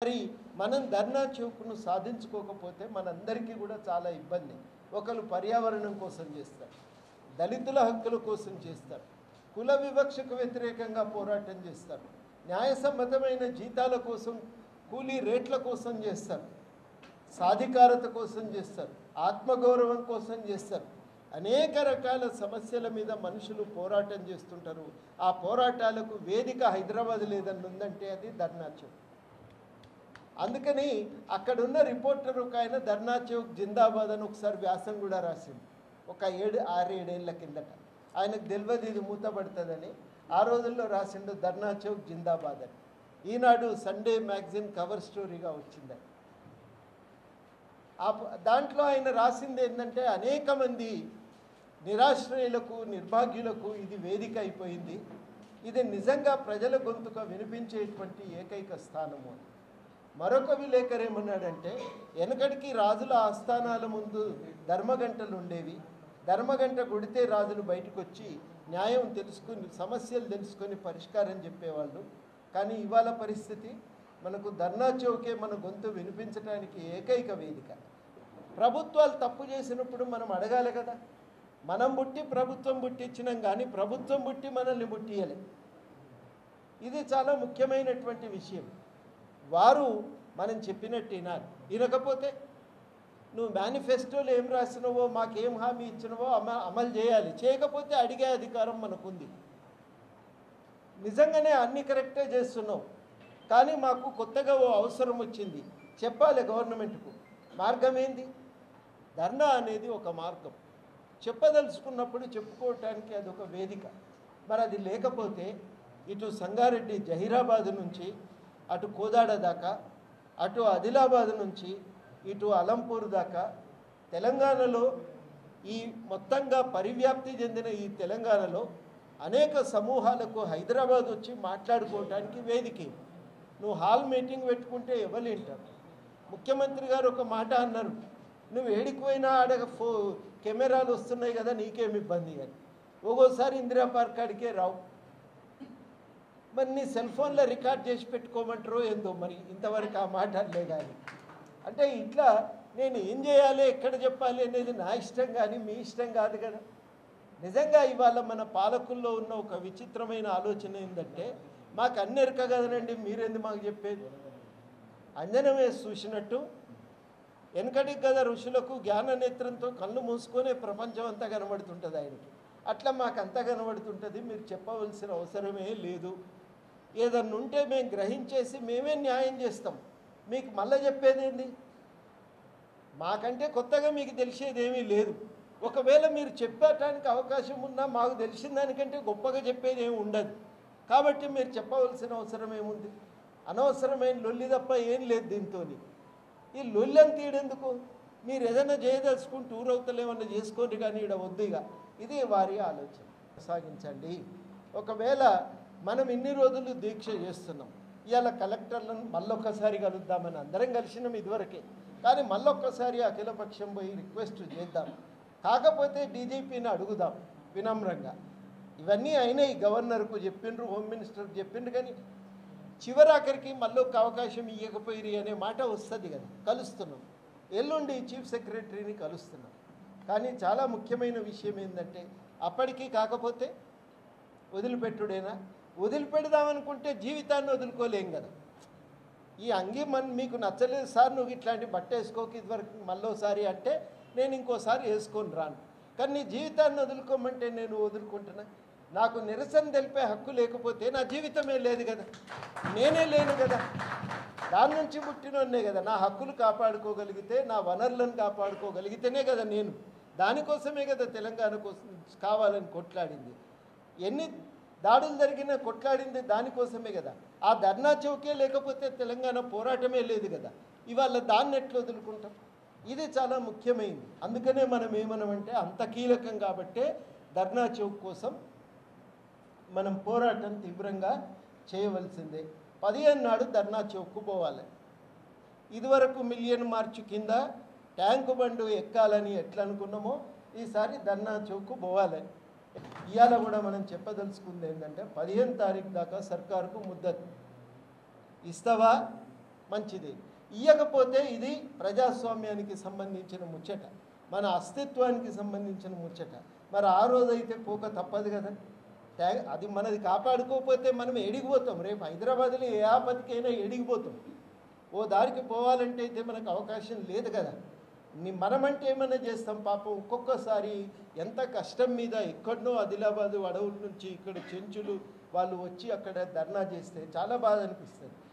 మరి మనం ధర్నా చౌక్ను సాధించుకోకపోతే మనందరికీ కూడా చాలా ఇబ్బంది ఒకరు పర్యావరణం కోసం చేస్తారు దళితుల హక్కుల కోసం చేస్తారు కుల వివక్షకు వ్యతిరేకంగా పోరాటం చేస్తారు న్యాయసమ్మతమైన జీతాల కోసం కూలీ రేట్ల కోసం చేస్తారు సాధికారత కోసం చేస్తారు ఆత్మగౌరవం కోసం చేస్తారు అనేక రకాల సమస్యల మీద మనుషులు పోరాటం చేస్తుంటారు ఆ పోరాటాలకు వేదిక హైదరాబాద్ లేదని ఉందంటే అది ధర్నా చౌక్ అందుకని అక్కడున్న రిపోర్టర్ ఒక ఆయన ధర్నా చౌక్ జిందాబాద్ అని ఒకసారి వ్యాసం కూడా రాసింది ఒక ఏడు ఆరు ఏడేళ్ల కిందట ఆయనకు తెలియదు ఇది మూతపడుతుందని ఆ రోజుల్లో రాసిండు ధర్నా చౌక్ జిందాబాద్ అని ఈనాడు సండే మ్యాగజిన్ కవర్ స్టోరీగా వచ్చింది ఆ ప- దాంట్లో ఆయన రాసింది ఏంటంటే అనేక మంది నిరాశ్రయులకు నిర్భాగ్యులకు ఇది వేదిక అయిపోయింది ఇది నిజంగా ప్రజల గొంతుక వినిపించేటువంటి ఏకైక స్థానము అని మరొక విలేకరు ఏమన్నాడంటే వెనకడికి రాజుల ఆస్థానాల ముందు ధర్మగంటలు ఉండేవి ధర్మగంట కొడితే రాజులు బయటకు వచ్చి న్యాయం తెలుసుకుని సమస్యలు తెలుసుకొని పరిష్కారం చెప్పేవాళ్ళు కానీ ఇవాళ పరిస్థితి మనకు ధర్నా చౌకే మన గొంతు వినిపించడానికి ఏకైక వేదిక ప్రభుత్వాలు తప్పు చేసినప్పుడు మనం అడగాలి కదా మనం పుట్టి ప్రభుత్వం పుట్టించినాం కానీ ప్రభుత్వం పుట్టి మనల్ని పుట్టియలే ఇది చాలా ముఖ్యమైనటువంటి విషయం వారు మనం చెప్పినట్టు వినాలి వినకపోతే నువ్వు మేనిఫెస్టోలో ఏం రాసినవో మాకేం హామీ ఇచ్చినవో అమ అమలు చేయాలి చేయకపోతే అడిగే అధికారం మనకుంది నిజంగానే అన్ని కరెక్టే చేస్తున్నావు కానీ మాకు కొత్తగా ఓ అవసరం వచ్చింది చెప్పాలి గవర్నమెంట్కు మార్గం ఏంది ధర్నా అనేది ఒక మార్గం చెప్పదలుచుకున్నప్పుడు చెప్పుకోవటానికి అది ఒక వేదిక మరి అది లేకపోతే ఇటు సంగారెడ్డి జహీరాబాద్ నుంచి అటు కోదాడ దాకా అటు ఆదిలాబాద్ నుంచి ఇటు అలంపూర్ దాకా తెలంగాణలో ఈ మొత్తంగా పరివ్యాప్తి చెందిన ఈ తెలంగాణలో అనేక సమూహాలకు హైదరాబాద్ వచ్చి మాట్లాడుకోవటానికి వేదిక ఇది. నువ్వు హాల్ మీటింగ్ పెట్టుకుంటే ఎవరు వింటారు ముఖ్యమంత్రి గారు ఒక మాట అన్నారు నువ్వు ఏడికి పోయినా ఆడ ఫో కెమెరాలు వస్తున్నాయి కదా నీకేం ఇబ్బంది అని ఒక్కోసారి ఇందిరా పార్క్ ఆడికే రావు మరి నీ సెల్ ఫోన్లో రికార్డ్ చేసి పెట్టుకోమంటారో ఏందో మరి ఇంతవరకు ఆ మాట అనలే కానీ అంటే ఇట్లా నేను ఏం చేయాలి ఎక్కడ చెప్పాలి అనేది నా ఇష్టం కానీ మీ ఇష్టం కాదు కదా నిజంగా ఇవాళ మన పాలకుల్లో ఉన్న ఒక విచిత్రమైన ఆలోచన ఏంటంటే మాకు అన్ని ఎరక కదనండి మీరేంది మాకు చెప్పేది అంజనం వేసి చూసినట్టు వెనకటికి కదా ఋషులకు జ్ఞాన నేత్రంతో కళ్ళు మూసుకొనే ప్రపంచం అంతా కనబడుతుంటుంది ఆయనకి అట్లా మాకు అంతా కనబడుతుంటుంది మీరు చెప్పవలసిన అవసరమే లేదు ఏదన్నా ఉంటే మేము గ్రహించేసి మేమే న్యాయం చేస్తాం మీకు మళ్ళీ చెప్పేది ఏంది మాకంటే కొత్తగా మీకు తెలిసేది ఏమీ లేదు ఒకవేళ మీరు చెప్పటానికి అవకాశం ఉన్నా మాకు తెలిసిన దానికంటే గొప్పగా చెప్పేది ఏమి ఉండదు కాబట్టి మీరు చెప్పవలసిన అవసరం ఏముంది అనవసరమైన లొల్లి తప్ప ఏం లేదు దీంతో ఈ లొల్లని తీయడెందుకు మీరు ఏదైనా చేయదలుచుకుంటూ ఊరవతలు ఏమన్నా చేసుకోండి కానీ ఇక్కడ వద్దు ఇక ఇది వారి ఆలోచన కొనసాగించండి ఒకవేళ మనం ఇన్ని రోజులు దీక్ష చేస్తున్నాం ఇవాళ కలెక్టర్లను మళ్ళొక్కసారి కలుద్దామని అందరం కలిసినాం ఇదివరకే కానీ మళ్ళొక్కసారి అఖిలపక్షం పోయి రిక్వెస్ట్ చేద్దాం కాకపోతే డీజీపీని అడుగుదాం వినమ్రంగా ఇవన్నీ అయినాయి గవర్నర్కు చెప్పిండ్రు హోమ్ మినిస్టర్కి చెప్పిండ్రు కానీ చివరాఖరికి మళ్ళీ ఒక అవకాశం ఇవ్వకపోయిరి అనే మాట వస్తుంది కదా కలుస్తున్నాం ఎల్లుండి చీఫ్ సెక్రటరీని కలుస్తున్నాం కానీ చాలా ముఖ్యమైన విషయం ఏంటంటే అప్పటికి కాకపోతే వదిలిపెట్టుడేనా వదిలిపెడదామనుకుంటే జీవితాన్ని వదులుకోలేం కదా ఈ అంగి మన మీకు నచ్చలేదు సార్ నువ్వు ఇట్లాంటి బట్ట వేసుకోక ఇదివరకు మళ్ళోసారి అంటే నేను ఇంకోసారి వేసుకొని రాను కానీ నీ జీవితాన్ని వదులుకోమంటే నేను వదులుకుంటున్నా నాకు నిరసన తెలిపే హక్కు లేకపోతే నా జీవితమే లేదు కదా నేనే లేను కదా దాని నుంచి పుట్టినోన్నే కదా నా హక్కులు కాపాడుకోగలిగితే నా వనరులను కాపాడుకోగలిగితేనే కదా నేను దానికోసమే కదా తెలంగాణ కోసం కావాలని కొట్లాడింది ఎన్ని దాడులు జరిగినా కొట్లాడింది దానికోసమే కదా ఆ ధర్నా చౌకే లేకపోతే తెలంగాణ పోరాటమే లేదు కదా ఇవాళ దాన్ని ఎట్లా వదులుకుంటాం ఇది చాలా ముఖ్యమైనది అందుకనే మనం ఏమనమంటే అంత కీలకం కాబట్టే ధర్నా చౌక్ కోసం మనం పోరాటం తీవ్రంగా చేయవలసిందే పదిహేను నాడు ధర్నా చౌక్కు పోవాలి ఇదివరకు మిలియన్ మార్చ్ కింద ట్యాంకు బండు ఎక్కాలని ఎట్లా అనుకున్నామో ఈసారి ధర్నా చౌక్కు పోవాలి ఇవాళ కూడా మనం చెప్పదలుచుకుంది ఏంటంటే పదిహేను తారీఖు దాకా సర్కారుకు ముద్దతు ఇస్తావా మంచిది ఇయ్యకపోతే ఇది ప్రజాస్వామ్యానికి సంబంధించిన ముచ్చట మన అస్తిత్వానికి సంబంధించిన ముచ్చట మరి ఆ రోజైతే పోక తప్పదు కదా ట్యా- అది మనది కాపాడుకోకపోతే మనం ఎడిగిపోతాం రేపు హైదరాబాద్లో ఏ ఆపతికైనా ఎడిగిపోతాం ఓ దారికి పోవాలంటే అయితే మనకు అవకాశం లేదు కదా ని- మనమంటే ఏమైనా చేస్తాం పాపం ఒక్కొక్కసారి ఎంత కష్టం మీద ఎక్కడనో ఆదిలాబాద్ అడవుల నుంచి ఇక్కడ చెంచులు వాళ్ళు వచ్చి అక్కడ ధర్నా చేస్తే చాలా బాధ అనిపిస్తుంది